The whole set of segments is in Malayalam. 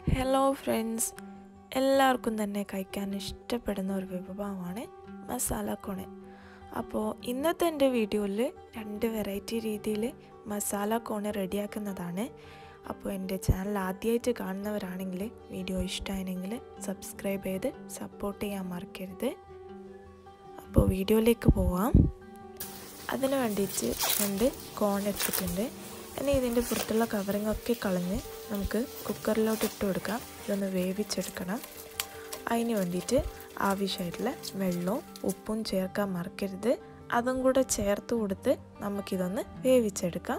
ഹലോ ഫ്രണ്ട്സ് എല്ലാവർക്കും തന്നെ കഴിക്കാൻ ഇഷ്ടപ്പെടുന്ന ഒരു വിഭവമാണ് മസാല കോണ് അപ്പോൾ ഇന്നത്തെ എൻ്റെ വീഡിയോയിൽ രണ്ട് വെറൈറ്റി രീതിയിൽ മസാല കോണ് റെഡിയാക്കുന്നതാണ് അപ്പോൾ എൻ്റെ ചാനൽ ആദ്യമായിട്ട് കാണുന്നവരാണെങ്കിൽ വീഡിയോ ഇഷ്ടമായെങ്കിൽ സബ്സ്ക്രൈബ് ചെയ്ത് സപ്പോർട്ട് ചെയ്യാൻ മറക്കരുത് അപ്പോൾ വീഡിയോയിലേക്ക് പോവാം അതിന് വേണ്ടിയിട്ട് രണ്ട് കോൺ എടുത്തിട്ടുണ്ട് ഇനി ഇതിൻ്റെ പുറത്തുള്ള കവറിങ് ഒക്കെ കളഞ്ഞ് നമുക്ക് കുക്കറിലോട്ട് ഇട്ട് കൊടുക്കാം ഇതൊന്ന് വേവിച്ചെടുക്കണം അതിന് വേണ്ടിയിട്ട് ആവശ്യമായിട്ടുള്ള വെള്ളവും ഉപ്പും ചേർക്കാൻ മറക്കരുത് അതും കൂടെ ചേർത്ത് കൊടുത്ത് നമുക്കിതൊന്ന് വേവിച്ചെടുക്കാം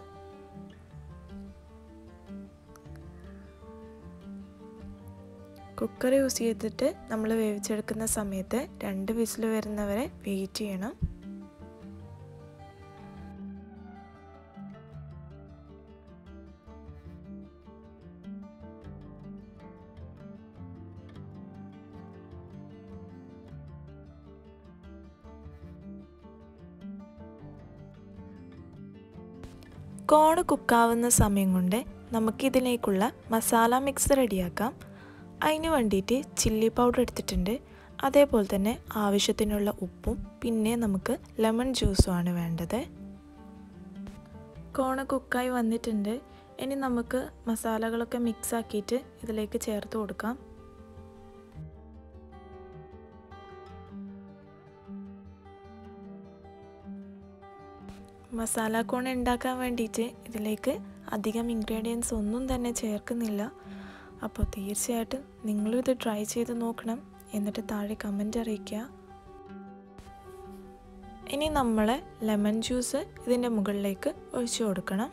കുക്കർ യൂസ് ചെയ്തിട്ട് നമ്മൾ വേവിച്ചെടുക്കുന്ന സമയത്ത് രണ്ട് വിസിൽ വരുന്നവരെ വെയിറ്റ് ചെയ്യണം കോണ് കുക്കാവുന്ന സമയം കൊണ്ട് നമുക്കിതിലേക്കുള്ള മസാല മിക്സ് റെഡിയാക്കാം അതിന് വേണ്ടിയിട്ട് ചില്ലി പൗഡർ എടുത്തിട്ടുണ്ട് അതേപോലെ തന്നെ ആവശ്യത്തിനുള്ള ഉപ്പും പിന്നെ നമുക്ക് ലെമൺ ജ്യൂസുമാണ് വേണ്ടത് കോണ് കുക്കായി വന്നിട്ടുണ്ട് ഇനി നമുക്ക് മസാലകളൊക്കെ മിക്സ് ആക്കിയിട്ട് ഇതിലേക്ക് ചേർത്ത് കൊടുക്കാം മസാല കോൺ ഉണ്ടാക്കാൻ വേണ്ടിയിട്ട് ഇതിലേക്ക് അധികം ഇൻഗ്രീഡിയൻസ് ഒന്നും തന്നെ ചേർക്കുന്നില്ല അപ്പോൾ തീർച്ചയായിട്ടും നിങ്ങളും ഇത് ട്രൈ ചെയ്ത് നോക്കണം എന്നിട്ട് താഴെ കമൻറ്റ് അറിയിക്കുക ഇനി നമ്മൾ ലെമൺ ജ്യൂസ് ഇതിൻ്റെ മുകളിലേക്ക് ഒഴിച്ചു കൊടുക്കണം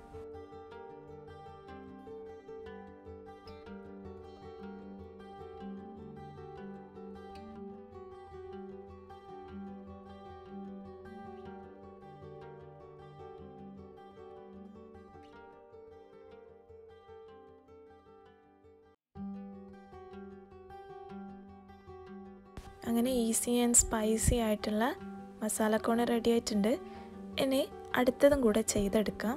അങ്ങനെ ഈസി ആൻഡ് സ്പൈസി ആയിട്ടുള്ള മസാലക്കോണ് റെഡി ആയിട്ടുണ്ട് ഇനി അടുത്തതും കൂടെ ചെയ്തെടുക്കാം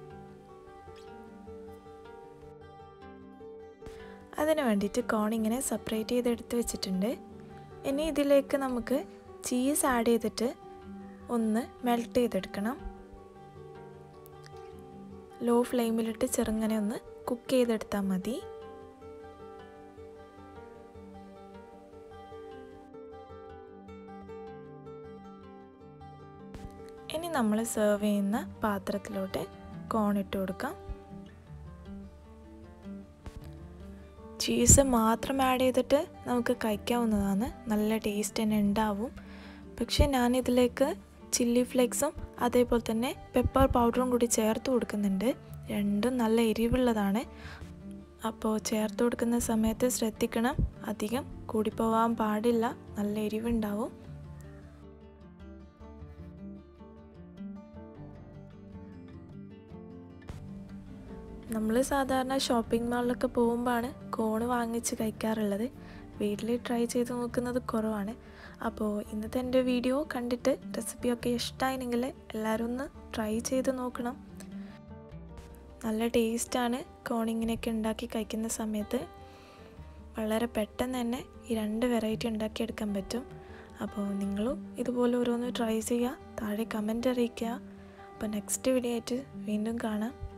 അതിന് വേണ്ടിയിട്ട് കോൺ ഇങ്ങനെ സെപ്പറേറ്റ് ചെയ്തെടുത്ത് വെച്ചിട്ടുണ്ട് ഇനി ഇതിലേക്ക് നമുക്ക് ചീസ് ആഡ് ചെയ്തിട്ട് ഒന്ന് മെൽറ്റ് ചെയ്തെടുക്കണം ലോ ഫ്ലെയിമിലിട്ട് ചെറുങ്ങനെ ഒന്ന് കുക്ക് ചെയ്തെടുത്താൽ മതി ഇനി നമ്മൾ സെർവ് ചെയ്യുന്ന പാത്രത്തിലോട്ട് കോൺ ഇട്ട് കൊടുക്കാം ചീസ് മാത്രം ആഡ് ചെയ്തിട്ട് നമുക്ക് കഴിക്കാവുന്നതാണ് നല്ല ടേസ്റ്റ് തന്നെ ഉണ്ടാവും പക്ഷേ ഞാനിതിലേക്ക് ചില്ലി ഫ്ലേക്സും അതേപോലെ തന്നെ പെപ്പർ പൗഡറും കൂടി ചേർത്ത് കൊടുക്കുന്നുണ്ട് രണ്ടും നല്ല എരിവുള്ളതാണ് അപ്പോൾ ചേർത്ത് കൊടുക്കുന്ന സമയത്ത് ശ്രദ്ധിക്കണം അധികം കൂടിപ്പോവാൻ പാടില്ല നല്ല എരിവുണ്ടാവും നമ്മൾ സാധാരണ ഷോപ്പിംഗ് മാളിലൊക്കെ പോകുമ്പോഴാണ് കോണ് വാങ്ങിച്ച് കഴിക്കാറുള്ളത് വീട്ടിൽ ട്രൈ ചെയ്ത് നോക്കുന്നത് കുറവാണ് അപ്പോൾ ഇന്നത്തെ എൻ്റെ വീഡിയോ കണ്ടിട്ട് റെസിപ്പിയൊക്കെ ഇഷ്ടമായിരുന്നെങ്കിൽ എല്ലാവരും ഒന്ന് ട്രൈ ചെയ്ത് നോക്കണം നല്ല ടേസ്റ്റാണ് കോണിങ്ങിനെയൊക്കെ ഉണ്ടാക്കി കഴിക്കുന്ന സമയത്ത് വളരെ പെട്ടെന്ന് തന്നെ ഈ രണ്ട് വെറൈറ്റി ഉണ്ടാക്കിയെടുക്കാൻ പറ്റും അപ്പോൾ നിങ്ങളും ഇതുപോലെ ഓരോന്ന് ട്രൈ ചെയ്യുക താഴെ കമൻറ്റ് അറിയിക്കുക അപ്പോൾ നെക്സ്റ്റ് വീഡിയോ ആയിട്ട് വീണ്ടും കാണാം